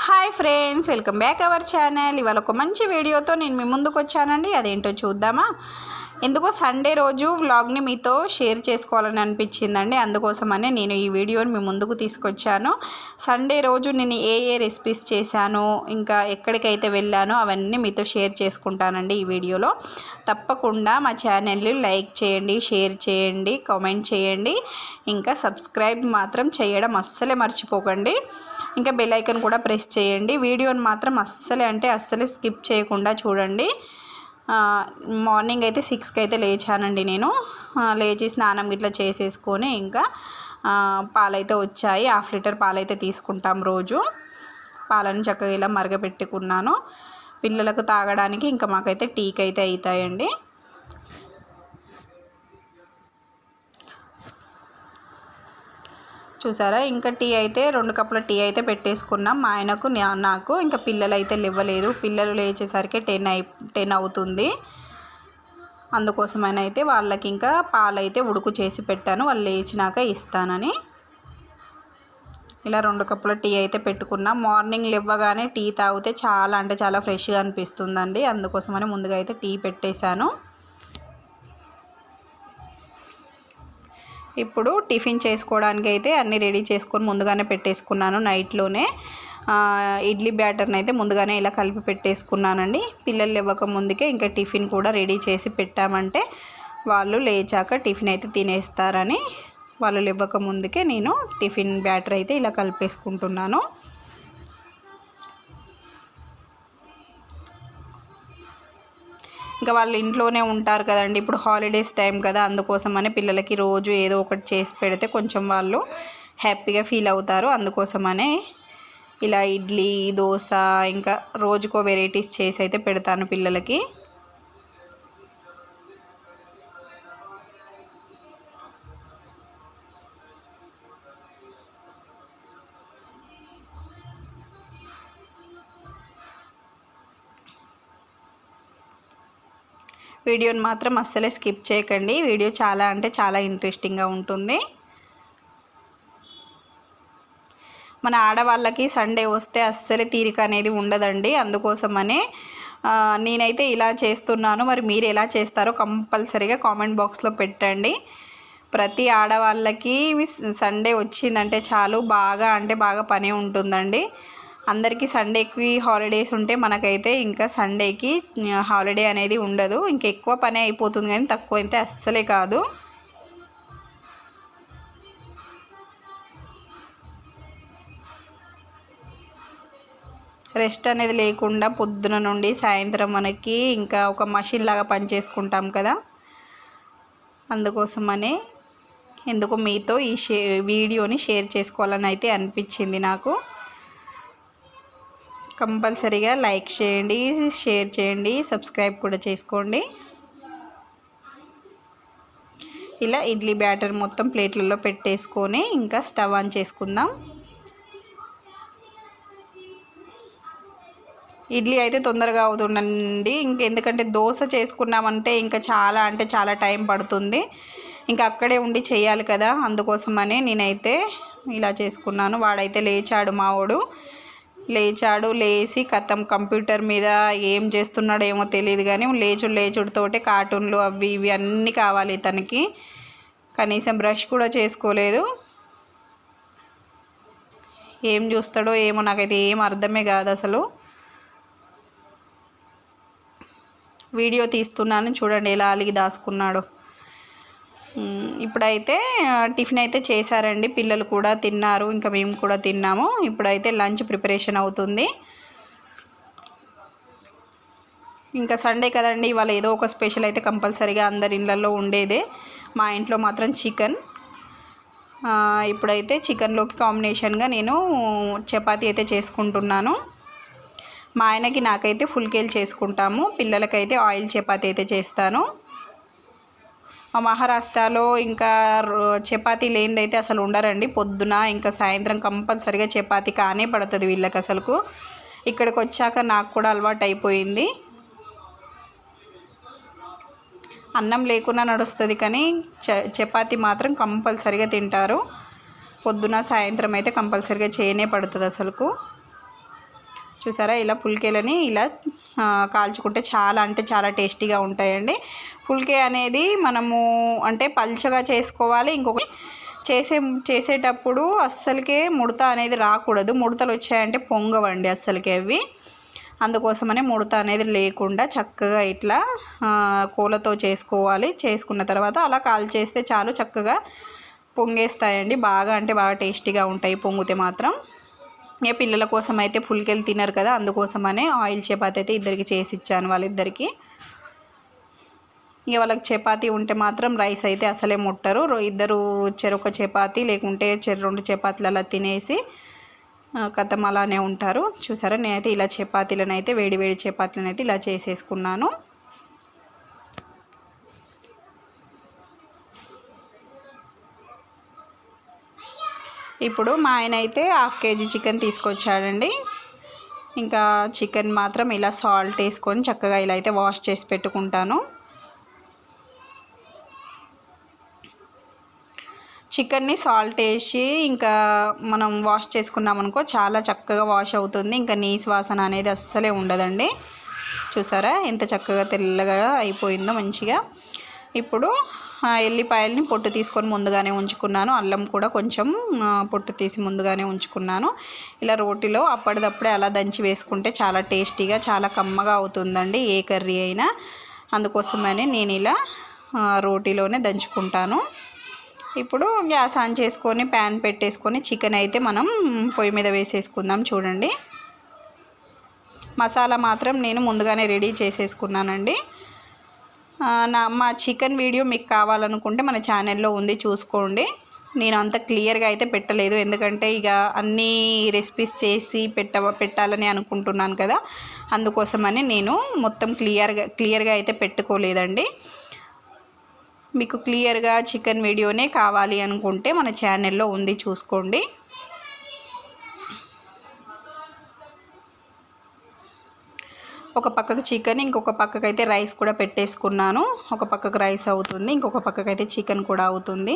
hi friends welcome back our channel ఇవాళ ఒక మంచి వీడియోతో నేను మీ ముందుకు వచ్చానండి అదేంటో చూద్దామా ఎందుకో సండే రోజు వ్లాగ్ని మీతో షేర్ చేసుకోవాలని అనిపించిందండి అందుకోసమనే నేను ఈ వీడియోని మీ ముందుకు తీసుకొచ్చాను సండే రోజు నేను ఏ ఏ రెసిపీస్ చేశాను ఇంకా ఎక్కడికైతే వెళ్ళానో అవన్నీ మీతో షేర్ చేసుకుంటానండి ఈ వీడియోలో తప్పకుండా మా ఛానల్ని లైక్ చేయండి షేర్ చేయండి కామెంట్ చేయండి ఇంకా సబ్స్క్రైబ్ మాత్రం చేయడం అస్సలే మర్చిపోకండి ఇంకా బెల్ ఐకన్ కూడా ప్రెస్ చేయండి వీడియోని మాత్రం అస్సలే అంటే అస్సలే స్కిప్ చేయకుండా చూడండి ఆ, మార్నింగ్ అయితే సిక్స్కి అయితే లేచానండి నేను ఆ, లేచి స్నానం ఇట్లా చేసేసుకొని ఇంకా ఆ, పాలైతే వచ్చాయి హాఫ్ లీటర్ పాలైతే తీసుకుంటాం రోజు పాలను చక్కగా ఇలా మరగపెట్టుకున్నాను పిల్లలకు తాగడానికి ఇంకా మాకైతే టీకి అయితే అవుతాయండి చూసారా ఇంకా టీ అయితే రెండు కప్పుల టీ అయితే పెట్టేసుకున్నాం మా ఆయనకు నా- నాకు ఇంకా పిల్లలు అయితే లేవ్వలేదు పిల్లలు లేచేసరికి టెన్ అయి టెన్ అవుతుంది అందుకోసమని అయితే వాళ్ళకి ఇంకా పాలు అయితే ఉడుకు చేసి పెట్టాను వాళ్ళు లేచినాక ఇస్తానని ఇలా రెండు కప్పుల టీ అయితే పెట్టుకున్నాం మార్నింగ్ లేవగానే టీ తాగితే చాలా అంటే చాలా ఫ్రెష్గా అనిపిస్తుందండి అందుకోసమని ముందుగా అయితే టీ పెట్టేశాను ఇప్పుడు టిఫిన్ చేసుకోవడానికి అయితే అన్నీ రెడీ చేసుకొని ముందుగానే పెట్టేసుకున్నాను నైట్లోనే ఆ, ఇడ్లీ బ్యాటర్ని అయితే ముందుగానే ఇలా కలిపి పెట్టేసుకున్నానండి పిల్లలు ఇవ్వక ముందుకే ఇంకా టిఫిన్ కూడా రెడీ చేసి పెట్టామంటే వాళ్ళు లేచాక టిఫిన్ అయితే తినేస్తారని వాళ్ళు ఇవ్వక ముందుకే నేను టిఫిన్ బ్యాటర్ అయితే ఇలా కలిపేసుకుంటున్నాను ఇంకా వాళ్ళు ఇంట్లోనే ఉంటారు కదండి ఇప్పుడు హాలిడేస్ టైం కదా అందుకోసమని పిల్లలకి రోజు ఏదో ఒకటి చేసి పెడితే కొంచెం వాళ్ళు హ్యాపీగా ఫీల్ అవుతారు అందుకోసమనే ఇలా ఇడ్లీ దోశ ఇంకా రోజుకో వెరైటీస్ చేసి అయితే పెడతాను పిల్లలకి వీడియోని మాత్రం అస్సలే స్కిప్ చేయకండి వీడియో చాలా అంటే చాలా ఇంట్రెస్టింగ్గా ఉంటుంది మన ఆడవాళ్ళకి సండే వస్తే అస్సలే తీరిక అనేది ఉండదండి అందుకోసమనే ఆ, నేనైతే ఇలా చేస్తున్నాను మరి మీరు ఎలా చేస్తారో కంపల్సరీగా కామెంట్ బాక్స్లో పెట్టండి ప్రతి ఆడవాళ్ళకి సండే వచ్చిందంటే చాలు బాగా అంటే బాగా పని ఉంటుందండి అందరికీ సండేకి హాలిడేస్ ఉంటే మనకైతే ఇంకా సండేకి హాలిడే అనేది ఉండదు ఇంకా ఎక్కువ పని అయిపోతుంది కానీ తక్కువ అయితే అస్సలే కాదు రెస్ట్ అనేది లేకుండా పొద్దున నుండి సాయంత్రం మనకి ఇంకా ఒక మషిన్ లాగా పనిచేసుకుంటాం కదా అందుకోసమనే ఎందుకు మీతో ఈ షే వీడియోని షేర్ చేసుకోవాలని అయితే అనిపించింది నాకు కంపల్సరీగా లైక్ చేయండి షేర్ చేయండి సబ్స్క్రైబ్ కూడా చేసుకోండి ఇలా ఇడ్లీ బ్యాటర్ మొత్తం ప్లేట్లలో పెట్టేసుకొని ఇంకా స్టవ్ ఆన్ చేసుకుందాం ఇడ్లీ అయితే తొందరగా అవుతుందండి ఇంకెందుకంటే దోశ చేసుకున్నామంటే ఇంకా చాలా అంటే చాలా టైం పడుతుంది ఇంకా అక్కడే ఉండి చేయాలి కదా అందుకోసమనే నేనైతే ఇలా చేసుకున్నాను వాడైతే లేచాడు మావాడు లేచాడు లేచి కథం కంప్యూటర్ మీద ఏం చేస్తున్నాడో ఏమో తెలియదు కానీ లేచుడు లేచుడుతోటే కార్టూన్లు అవి ఇవి అన్నీ కావాలి తనకి కనీసం బ్రష్ కూడా చేసుకోలేదు ఏం చూస్తాడో ఏమో నాకైతే ఏం అర్థమే కాదు అసలు వీడియో తీస్తున్నాను చూడండి ఎలా అలిగి దాచుకున్నాడు మ్, ఇప్పుడైతే ఆ, టిఫిన్ అయితే చేశారండి పిల్లలు కూడా తిన్నారు ఇంకా మేము కూడా తిన్నాము ఇప్పుడైతే లంచ్ ప్రిపరేషన్ అవుతుంది ఇంకా సండే కదండి ఇవాళ ఏదో ఒక స్పెషల్ అయితే కంపల్సరీగా అందరి ఇళ్ళల్లో ఉండేదే మా ఇంట్లో మాత్రం చికెన్ ఆ, ఇప్పుడైతే చికెన్లోకి కాంబినేషన్గా నేను చపాతీ అయితే చేసుకుంటున్నాను మా ఆయనకి నాకైతే ఫుల్ కేల్ చేసుకుంటాము పిల్లలకైతే ఆయిల్ చపాతీ అయితే చేస్తాను మా మహారాష్ట్రలో ఇంకా రో- చపాతీ లేనిదైతే అసలు ఉండరండి పొద్దున ఇంకా సాయంత్రం కంపల్సరిగా చపాతీ కానే పడుతుంది వీళ్ళకి అసలుకు ఇక్కడికి వచ్చాక నాకు కూడా అలవాటు అయిపోయింది అన్నం లేకున్నా నడుస్తుంది కానీ చ చపాతీ మాత్రం కంపల్సరిగా తింటారు పొద్దున సాయంత్రం అయితే కంపల్సరిగా చేయనే పడుతుంది అసలుకు చూసారా ఇలా పుల్కేలని ఇలా ఆ, కాల్చుకుంటే చాలా అంటే చాలా టేస్టీగా ఉంటాయండి పుల్కే అనేది మనము అంటే పల్చగా చేసుకోవాలి ఇంకొకటి చేసే చేసేటప్పుడు అస్సలకే ముడత అనేది రాకూడదు ముడతలు వచ్చాయంటే పొంగవండి అస్సలకి అవి అందుకోసమనే ముడత అనేది లేకుండా చక్కగా ఇట్లా ఆ, కూలతో చేసుకోవాలి చేసుకున్న తర్వాత అలా కాల్ చేస్తే చాలు చక్కగా పొంగేస్తాయండి బాగా అంటే బాగా టేస్టీగా ఉంటాయి పొంగితే మాత్రం ఏ పిల్లల కోసం అయితే పుల్కెలు తినరు కదా అందుకోసమనే ఆయిల్ చపాతి అయితే ఇద్దరికి చేసి ఇచ్చాను వాళ్ళిద్దరికి ఇక వాళ్ళకి చపాతీ ఉంటే మాత్రం రైస్ అయితే అసలే ముట్టరు రో- ఇద్దరు చెరొక చపాతీ లేకుంటే చెరు రెండు చపాతీలు అలా తినేసి ఆ, కథం అలానే ఉంటారు చూసారా నేనైతే ఇలా చపాతీలను అయితే వేడి వేడి చపాతీలను అయితే ఇలా చేసేసుకున్నాను ఇప్పుడు మా ఆయన అయితే హాఫ్ కేజీ చికెన్ తీసుకొచ్చాడండి ఇంకా చికెన్ మాత్రం ఇలా సాల్ట్ వేసుకొని చక్కగా ఇలా అయితే వాష్ చేసి పెట్టుకుంటాను చికెన్ని సాల్ట్ వేసి ఇంకా మనం వాష్ చేసుకున్నాం అనుకో చాలా చక్కగా వాష్ అవుతుంది ఇంకా నీసు వాసన అనేది అస్సలే ఉండదండి చూసారా ఎంత చక్కగా తెల్లగా అయిపోయిందో మంచిగా ఇప్పుడు ఆ, ఎల్లిపాయల్ని పొట్టు తీసుకొని ముందుగానే ఉంచుకున్నాను అల్లం కూడా కొంచెం ఆ, పొట్టు తీసి ముందుగానే ఉంచుకున్నాను ఇలా రోటిలో అప్పటిదప్పుడే అలా దంచి వేసుకుంటే చాలా టేస్టీగా చాలా కమ్మగా అవుతుందండి ఏ కర్రీ అయినా అందుకోసమని నేను ఇలా ఆ, రోటిలోనే దంచుకుంటాను ఇప్పుడు గ్యాస్ ఆన్ చేసుకొని ప్యాన్ పెట్టేసుకొని చికెన్ అయితే మనం పొయ్యి మీద వేసేసుకుందాం చూడండి మసాలా మాత్రం నేను ముందుగానే రెడీ చేసేసుకున్నానండి ఆ, నా మా చికెన్ వీడియో మీకు కావాలనుకుంటే మన ఛానల్లో ఉంది చూసుకోండి నేను అంత క్లియర్గా అయితే పెట్టలేదు ఎందుకంటే ఇక అన్ని రెసిపీస్ చేసి పెట్ట పెట్టాలని అనుకుంటున్నాను కదా అందుకోసమని నేను మొత్తం క్లియర్గా క్లియర్గా అయితే పెట్టుకోలేదండి మీకు క్లియర్గా చికెన్ వీడియోనే కావాలి అనుకుంటే మన ఛానల్లో ఉంది చూసుకోండి ఒక పక్కకు చికెన్ ఇంకొక పక్కకు అయితే రైస్ కూడా పెట్టేసుకున్నాను ఒక పక్కకు రైస్ అవుతుంది ఇంకొక పక్కకు అయితే చికెన్ కూడా అవుతుంది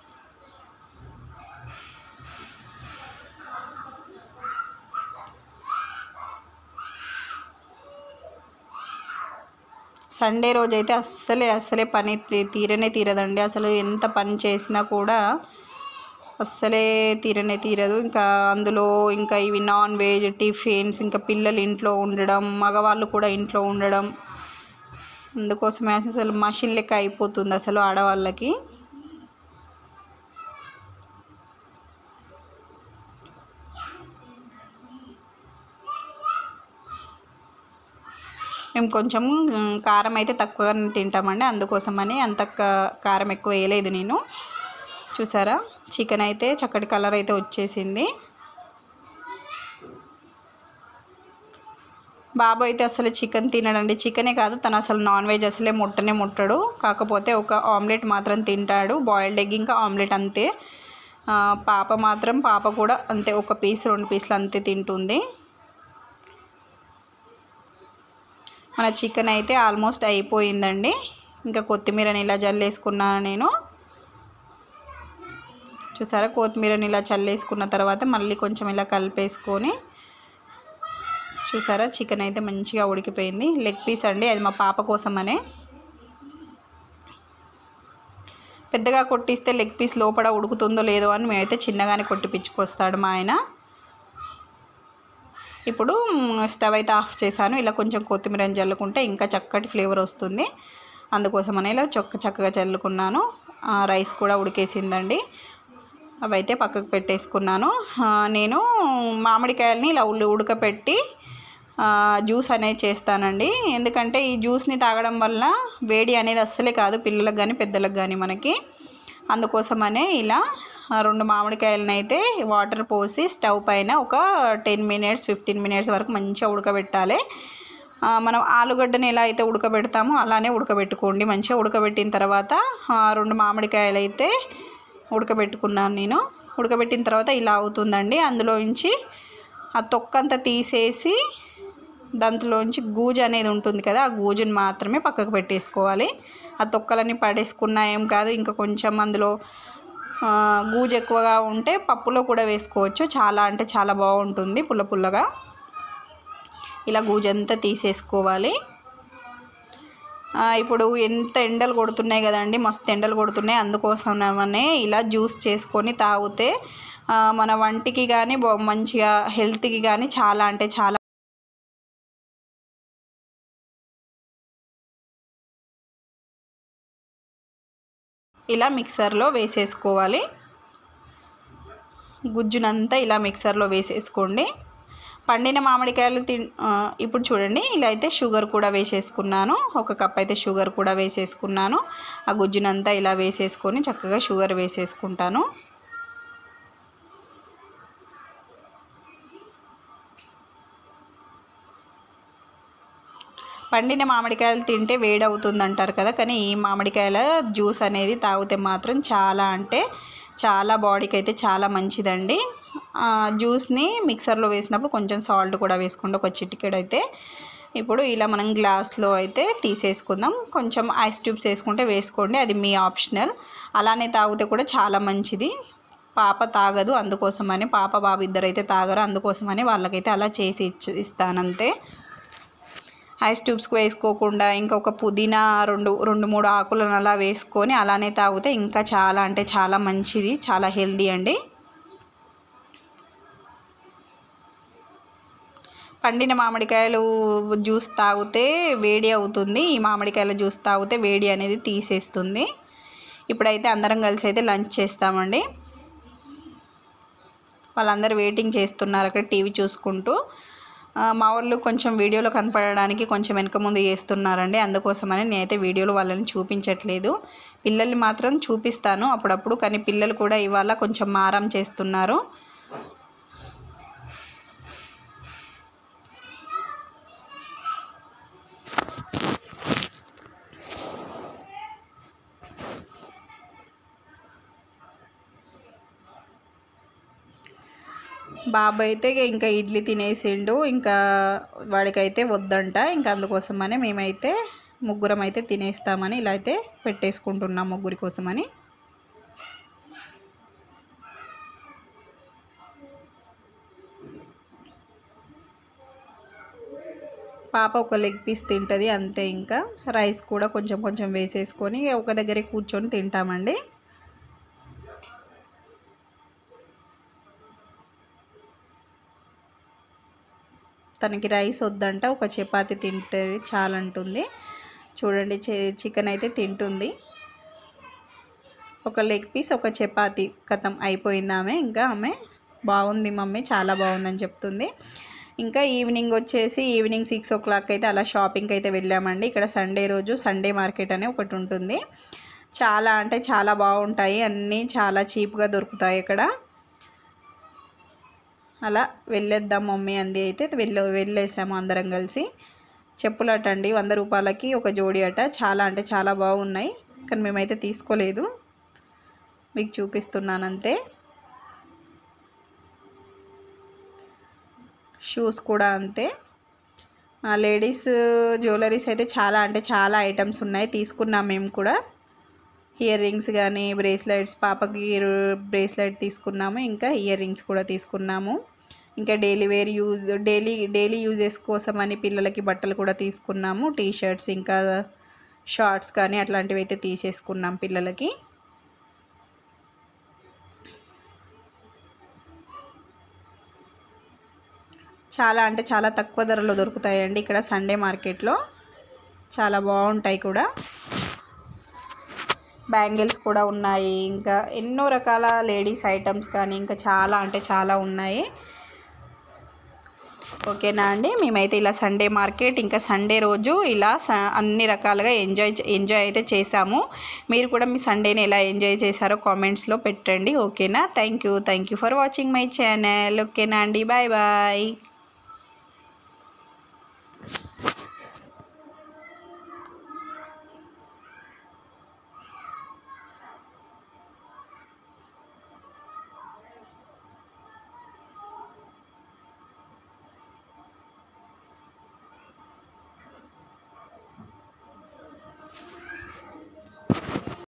సండే రోజు అయితే అస్సలే అస్సలే పని తీ- తీరనే తీరదండి అసలు ఎంత పని చేసినా కూడా అస్సలే తీరనే తీరదు ఇంకా అందులో ఇంకా ఇవి నాన్ వెజ్ టిఫిన్స్ ఇంకా పిల్లలు ఇంట్లో ఉండడం మగవాళ్ళు కూడా ఇంట్లో ఉండడం అందుకోసమే అసలు మషిన్ లెక్క అయిపోతుంది అసలు ఆడవాళ్ళకి మేము కొంచెం మ్, కారం అయితే తక్కువగా తింటామండి అందుకోసమని అంత క- కారం ఎక్కువ వేయలేదు నేను చూసారా చికెన్ అయితే చక్కటి కలర్ అయితే వచ్చేసింది బాబు అయితే అసలు చికెన్ తినడండి చికెనే కాదు తను అసలు నాన్ వెజ్ అసలే ముట్టనే ముట్టడు కాకపోతే ఒక ఆమ్లెట్ మాత్రం తింటాడు బాయిల్డ్ ఎగ్ ఇంకా ఆమ్లెట్ అంతే ఆ, పాప మాత్రం పాప కూడా అంతే ఒక పీస్ రెండు పీసులు అంతే తింటుంది మన చికెన్ అయితే ఆల్మోస్ట్ అయిపోయిందండి ఇంకా కొత్తిమీరని ఇలా జల్లేసుకున్నాను నేను చూసారా కొత్తిమీరని ఇలా చల్లేసుకున్న తర్వాత మళ్ళీ కొంచెం ఇలా కలిపేసుకొని చూసారా చికెన్ అయితే మంచిగా ఉడికిపోయింది లెగ్ పీస్ అండి అది మా పాప కోసమనే పెద్దగా కొట్టిస్తే లెగ్ పీస్ లోపల ఉడుకుతుందో లేదో అని మేమైతే చిన్నగానే కొట్టిపించుకొస్తాడు మా ఆయన ఇప్పుడు మ్, స్టవ్ అయితే ఆఫ్ చేశాను ఇలా కొంచెం కొత్తిమీరని చల్లుకుంటే ఇంకా చక్కటి ఫ్లేవర్ వస్తుంది అందుకోసమని ఇలా చొక్క చక్కగా చల్లుకున్నాను ఆ, రైస్ కూడా ఉడికేసిందండి అవైతే పక్కకు పెట్టేసుకున్నాను ఆ, నేను మామిడికాయలని ఇలా ఉల్లి ఉడకపెట్టి ఆ, జ్యూస్ అనేది చేస్తానండి ఎందుకంటే ఈ జ్యూస్ని తాగడం వల్ల వేడి అనేది అస్సలే కాదు పిల్లలకు కానీ పెద్దలకు కానీ మనకి అందుకోసమనే ఇలా ఆ, రెండు మామిడికాయలను అయితే వాటర్ పోసి స్టవ్ పైన ఒక టెన్ మినిట్స్ ఫిఫ్టీన్ మినిట్స్ వరకు మంచిగా ఉడకబెట్టాలి ఆ, మనం ఆలుగడ్డని ఎలా అయితే ఉడకబెడతామో అలానే ఉడకబెట్టుకోండి మంచిగా ఉడకబెట్టిన తర్వాత ఆ, రెండు మామిడికాయలు అయితే ఉడకబెట్టుకున్నాను నేను ఉడకబెట్టిన తర్వాత ఇలా అవుతుందండి అందులోంచి ఆ తొక్కంతా తీసేసి దాంట్లోంచి గూజు అనేది ఉంటుంది కదా ఆ గూజుని మాత్రమే పక్కకు పెట్టేసుకోవాలి ఆ తొక్కలన్నీ పడేసుకున్నా ఏం కాదు ఇంకా కొంచెం అందులో ఆ, గూజు ఎక్కువగా ఉంటే పప్పులో కూడా వేసుకోవచ్చు చాలా అంటే చాలా బాగుంటుంది పుల్ల పుల్లగా ఇలా గూజంతా తీసేసుకోవాలి ఇప్పుడు ఎంత ఎండలు కొడుతున్నాయి కదండి మస్తు ఎండలు కొడుతున్నాయి అందుకోసమనే ఇలా జ్యూస్ చేసుకొని తాగితే మన వంటికి కానీ మంచిగా హెల్త్కి కానీ చాలా అంటే చాలా ఇలా మిక్సర్లో వేసేసుకోవాలి గుజ్జునంతా ఇలా మిక్సర్లో వేసేసుకోండి పండిన మామిడికాయలు తి ఇప్పుడు చూడండి ఇలా అయితే షుగర్ కూడా వేసేసుకున్నాను ఒక కప్ అయితే షుగర్ కూడా వేసేసుకున్నాను ఆ గుజ్జునంతా ఇలా వేసేసుకొని చక్కగా షుగర్ వేసేసుకుంటాను పండిన మామిడికాయలు తింటే వేడి అవుతుంది అంటారు కదా కానీ ఈ మామిడికాయల జ్యూస్ అనేది తాగితే మాత్రం చాలా అంటే చాలా బాడీకి అయితే చాలా మంచిదండి జ్యూస్ని మిక్సర్లో వేసినప్పుడు కొంచెం సాల్ట్ కూడా వేసుకోండి ఒక చిటికెడు అయితే ఇప్పుడు ఇలా మనం గ్లాస్లో అయితే తీసేసుకుందాం కొంచెం ఐస్ ట్యూబ్స్ వేసుకుంటే వేసుకోండి అది మీ ఆప్షనల్ అలానే తాగితే కూడా చాలా మంచిది పాప తాగదు అందుకోసమని పాప బాబు ఇద్దరు అయితే తాగరు అందుకోసమని వాళ్ళకైతే అలా చేసి ఇచ్చి ఇస్తానంతే ఐస్ ట్యూబ్స్కి వేసుకోకుండా ఇంకొక పుదీనా రెండు రెండు మూడు ఆకులను అలా వేసుకొని అలానే తాగితే ఇంకా చాలా అంటే చాలా మంచిది చాలా హెల్దీ అండి పండిన మామిడికాయలు జ్యూస్ తాగితే వేడి అవుతుంది ఈ మామిడికాయల జ్యూస్ తాగితే వేడి అనేది తీసేస్తుంది ఇప్పుడైతే అందరం కలిసి అయితే లంచ్ చేస్తామండి వాళ్ళందరూ వెయిటింగ్ చేస్తున్నారు అక్కడ టీవీ చూసుకుంటూ మా వాళ్ళు కొంచెం వీడియోలో కనపడడానికి కొంచెం వెనక ముందు చేస్తున్నారండి అందుకోసమని నేనైతే వీడియోలో వాళ్ళని చూపించట్లేదు పిల్లల్ని మాత్రం చూపిస్తాను అప్పుడప్పుడు కానీ పిల్లలు కూడా ఇవాళ కొంచెం మారం చేస్తున్నారు బాబు అయితే ఇంకా ఇడ్లీ తినేసిండు ఇంకా వాడికైతే వద్దంట ఇంకా అందుకోసమని మేమైతే ముగ్గురం అయితే తినేస్తామని ఇలా అయితే పెట్టేసుకుంటున్నాం ముగ్గురి కోసమని పాప ఒక లెగ్ పీస్ తింటుంది అంతే ఇంకా రైస్ కూడా కొంచెం కొంచెం వేసేసుకొని ఒక దగ్గరే కూర్చొని తింటామండి తనకి రైస్ వద్దంట ఒక చపాతి తింటుంది చాలంటుంది చూడండి చికెన్ అయితే తింటుంది ఒక లెగ్ పీస్ ఒక చపాతి కథం అయిపోయింది ఆమె ఇంకా ఆమె బాగుంది మమ్మీ చాలా బాగుందని చెప్తుంది ఇంకా ఈవినింగ్ వచ్చేసి ఈవినింగ్ సిక్స్ ఓ క్లాక్ అయితే అలా షాపింగ్కి అయితే వెళ్ళామండి ఇక్కడ సండే రోజు సండే మార్కెట్ అనే ఒకటి ఉంటుంది చాలా అంటే చాలా బాగుంటాయి అన్నీ చాలా చీప్గా దొరుకుతాయి ఇక్కడ అలా వెళ్ళేద్దాం మమ్మీ అంది అయితే వెళ్ళ వెళ్ళేసాము అందరం కలిసి చెప్పులు అట అండి వంద రూపాయలకి ఒక జోడి అట చాలా అంటే చాలా బాగున్నాయి కానీ మేమైతే తీసుకోలేదు మీకు చూపిస్తున్నాను అంతే షూస్ కూడా అంతే లేడీస్ జ్యువెలరీస్ అయితే చాలా అంటే చాలా ఐటమ్స్ ఉన్నాయి తీసుకున్నాం మేము కూడా ఇయర్ రింగ్స్ కానీ బ్రేస్లెట్స్ పాపకి బ్రేస్లెట్ తీసుకున్నాము ఇంకా ఇయర్ రింగ్స్ కూడా తీసుకున్నాము ఇంకా daily wear use daily daily uses కోసం అని పిల్లలకి బట్టలు కూడా తీసుకున్నాము టీ షర్ట్స్ ఇంకా షార్ట్స్ కానీ అట్లాంటివి అయితే తీసేసుకున్నాం పిల్లలకి చాలా అంటే చాలా తక్కువ ధరలో దొరుకుతాయండి ఇక్కడ సండే మార్కెట్లో చాలా బాగుంటాయి కూడా బ్యాంగిల్స్ కూడా ఉన్నాయి ఇంకా ఎన్నో రకాల లేడీస్ ఐటమ్స్ కానీ ఇంకా చాలా అంటే చాలా ఉన్నాయి ఓకేనా అండి మేమైతే ఇలా సండే మార్కెట్ ఇంకా సండే రోజు ఇలా అన్ని రకాలుగా ఎంజాయ్ ఎంజాయ్ అయితే చేసాము మీరు కూడా మీ సండేని ఎలా ఎంజాయ్ చేశారో కామెంట్స్లో పెట్టండి ఓకేనా thank you thank you for watching my channel ఓకేనా అండి బాయ్ బాయ్